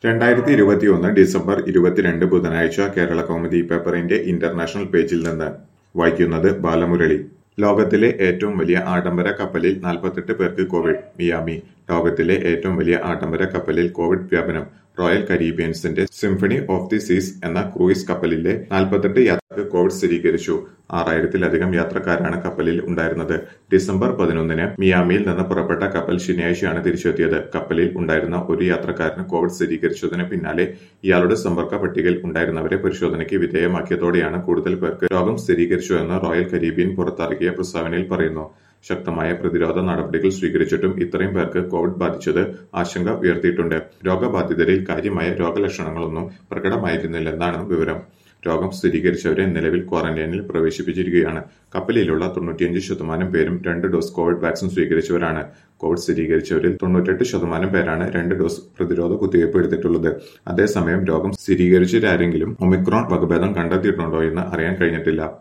രണ്ടായിരത്തി ഇരുപത്തിയൊന്ന് ഡിസംബർ ഇരുപത്തിരണ്ട് ബുധനാഴ്ച കേരള കൗമുദി പേപ്പറിന്റെ ഇന്റർനാഷണൽ പേജിൽ നിന്ന് വായിക്കുന്നത് ബാലമുരളി ലോകത്തിലെ ഏറ്റവും വലിയ ആഡംബര കപ്പലിൽ നാൽപ്പത്തെട്ട് പേർക്ക് കോവിഡ് മിയാമി ലോകത്തിലെ ഏറ്റവും വലിയ ആഡംബര കപ്പലിൽ കോവിഡ് വ്യാപനം റോയൽ കരീബിയൻസിന്റെ സിംഫണി ഓഫ് ദി സീസ് എന്ന ക്രൂയിസ് കപ്പലിലെ നാൽപ്പത്തെട്ട് യാത്രക്കാർക്ക് കോവിഡ് സ്ഥിരീകരിച്ചു ആറായിരത്തിലധികം യാത്രക്കാരാണ് കപ്പലിൽ ഉണ്ടായിരുന്നത് ഡിസംബർ പതിനൊന്നിന് മിയാമിയിൽ നിന്ന് പുറപ്പെട്ട കപ്പൽ ശനിയാഴ്ചയാണ് തിരിച്ചെത്തിയത് കപ്പലിൽ ഉണ്ടായിരുന്ന ഒരു യാത്രക്കാരന് കോവിഡ് സ്ഥിരീകരിച്ചതിന് പിന്നാലെ ഇയാളുടെ സമ്പർക്ക പട്ടികയിൽ ഉണ്ടായിരുന്നവരെ പരിശോധനയ്ക്ക് വിധേയമാക്കിയതോടെയാണ് കൂടുതൽ പേർക്ക് രോഗം സ്ഥിരീകരിച്ചുവെന്ന് റോയൽ കരീബിയൻ പുറത്തിറക്കിയ പ്രസ്താവനയിൽ പറയുന്നു ശക്തമായ പ്രതിരോധ നടപടികൾ സ്വീകരിച്ചിട്ടും ഇത്രയും പേർക്ക് കോവിഡ് ബാധിച്ചത് ആശങ്ക ഉയർത്തിയിട്ടുണ്ട് രോഗബാധിതരിൽ കാര്യമായ രോഗലക്ഷണങ്ങളൊന്നും പ്രകടമായിരുന്നില്ലെന്നാണ് വിവരം രോഗം സ്ഥിരീകരിച്ചവരെ നിലവിൽ ക്വാറന്റൈനിൽ പ്രവേശിപ്പിച്ചിരിക്കുകയാണ് കപ്പലിലുള്ള തൊണ്ണൂറ്റിയഞ്ച് ശതമാനം പേരും രണ്ട് ഡോസ് കോവിഡ് വാക്സിൻ സ്വീകരിച്ചവരാണ് കോവിഡ് സ്ഥിരീകരിച്ചവരിൽ തൊണ്ണൂറ്റെട്ട് ശതമാനം പേരാണ് രണ്ട് ഡോസ് പ്രതിരോധ കുത്തിവയ്പ് എടുത്തിട്ടുള്ളത് അതേസമയം രോഗം സ്ഥിരീകരിച്ചവരാരെങ്കിലും ഒമിക്രോൺ വകഭേദം കണ്ടെത്തിയിട്ടുണ്ടോ എന്ന് അറിയാൻ കഴിഞ്ഞിട്ടില്ല